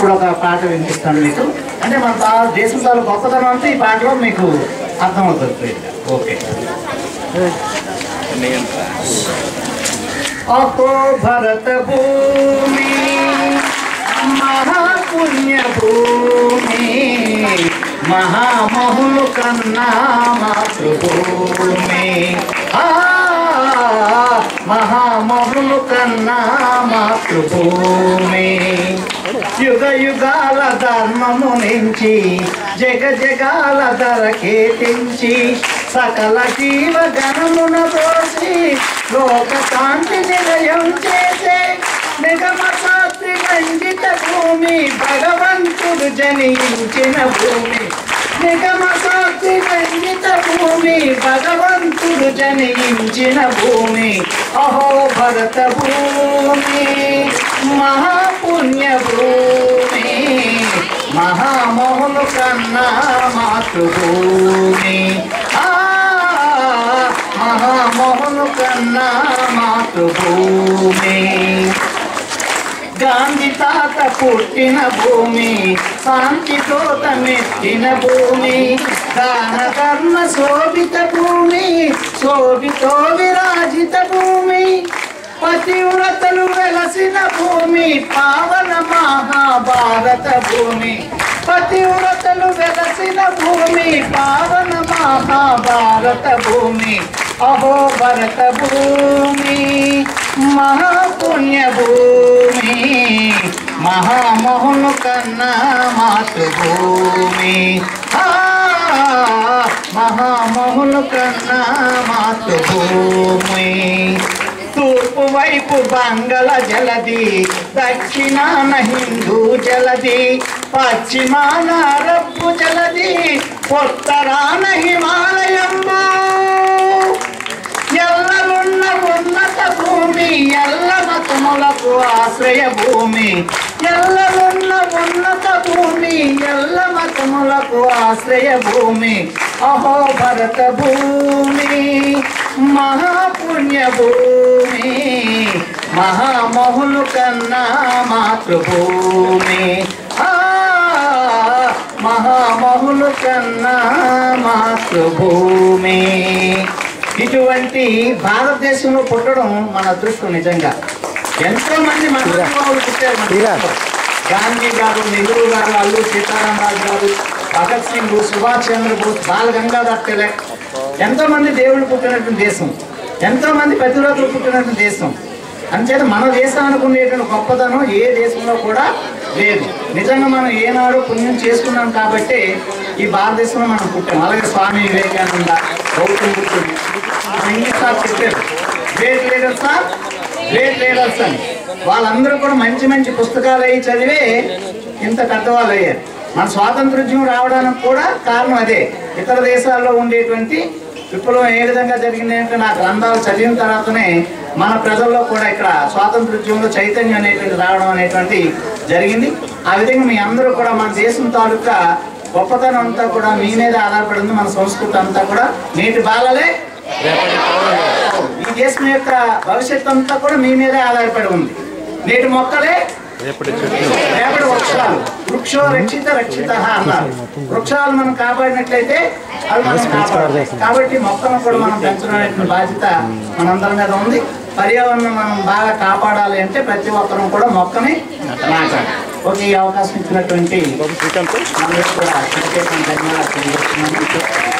ఇప్పుడు ఒక పాట వినిపిస్తాను మీకు అంటే మన తా- దేశం తాలూ గొప్పతనం అంతా ఈ పాటలో మీకు అర్థమవుతుంది ఓకే అపో భరత భూమి మహాపుణ్య భూమి మహామహులు కన్నా మాతృభూమి ఆ మహామహులు కన్నా మాతృభూమి యుగ యుగాల ధర్మము నుంచి జగ జగాల ధరకేతించి సకల జీవ గణమున పోసి లోక శాంతి నిలయం చేసే నిగమ శాస్త్రి రంజిత భూమి భగవంతుడు జనించిన భూమి నిగమ శాస్త్రి రంజిత భూమి భగవంతుడు జనించిన భూమి అహో భరత భూమి మహాపుణ్య భూమి మహామోహను కన్నా మాతృభూమి ఆ మహామోహను కన్నా మాతృభూమి గాంధీ తాత పుట్టిన భూమి శాంతితో మెట్టిన భూమి దాన కర్మ శోభిత భూమి శోభితో విరాజిత భూమి పతివ్రతలు వెలసిన భూమి పావన మహాభారత భూమి పతివ్రతలు వెలసిన భూమి పావన మహాభారత భూమి అహో భరత భూమి మహాపుణ్య భూమి మహామోహను కన్నా మాతృభూమి ఆ, మహామోహను కన్నా మాతృభూమి తూర్పు వైపు బంగళ జలది దక్షిణాన హిందూ జలది పశ్చిమాన అరబ్బు జలది ఉత్తరాన హిమాలయంబు ఎల్లలున్న ఉన్నత భూమి ఎల్ల మతములకు ఆశ్రయ భూమి ఎల్లలున్న ఉన్నత భూమి ఎల్ల మతములకు ఆశ్రయ భూమి అహో భరత భూమి మహాపుణ్య భూమి మహామహులు కన్నా మాతృభూమి ఆ మహామహులు కన్నా మాతృభూమి ఇటువంటి భారతదేశంలో పుట్టడం మన అదృష్టం నిజంగా ఎంతో మంది మహానుభావులు పుట్టారు మన దేశంలో. గాంధీ గారు నెహ్రూ గారు అల్లు సీతారామరాజు గారు భగత్ సింగ్ సుభాష్ చంద్రబోస్ బాల గంగాధర్ తిలక్ ఎంతో మంది దేవుళ్ళు పుట్టినటువంటి దేశం ఎంతో మంది ప్రతిరోజులు పుట్టినటువంటి దేశం అంచేత మన దేశం అనుకునేటువంటి గొప్పతనం ఏ దేశంలో కూడా లేదు నిజంగా మనం ఏనాడు పుణ్యం చేసుకున్నాం కాబట్టి ఈ భారతదేశంలో మనం పుట్టాం అలాగే స్వామి వివేకానంద గౌతమ్ బుద్ధుడు మన ఇంగ్లీష్ సార్ చెప్పారు great leaders are great leaders అని వాళ్ళందరూ కూడా మంచి మంచి పుస్తకాలు అవి చదివే ఇంత పెద్దవాళ్ళు అయ్యారు మన స్వాతంత్రోద్యమం రావడానికి కూడా కారణం అదే ఇతర దేశాల్లో ఉండేటువంటి విప్లవం ఏ విధంగా జరిగింది అంటే నా గ్రంథాలు చదివిన తర్వాతనే మన ప్రజల్లో కూడా ఇక్కడ స్వాతంత్రోద్యమంలో చైతన్యం అనేటువంటి రావడం అనేటువంటి జరిగింది ఆ విధంగా మీ అందరూ కూడా మన దేశం తాలూకా గొప్పతనం అంతా కూడా మీ మీద ఆధారపడి ఉంది మన సంస్కృతి అంతా కూడా నేటి బాలలే ఈ దేశం యొక్క భవిష్యత్తు అంతా కూడా మీ మీదే ఆధారపడి ఉంది నేటి మొక్కలే రేపటి వృక్షాలు వృక్షో రక్షిత రక్షిత అన్నారు వృక్షాలు మనం కాపాడినట్లయితే అవి మనం కాపాడాలి కాబట్టి మొక్కను కూడా మనం పెంచడం అనేటువంటి బాధ్యత మనందరి మీద ఉంది పర్యావరణం మనం బాగా కాపాడాలి అంటే ప్రతి ఒక్కరం కూడా మొక్కని నాటాలి ఓకే ఈ అవకాశం ఇచ్చినటువంటి అందరికీ కూడా ప్రత్యేకంగా ధన్యవాదాలు తెలియజేస్తున్నాను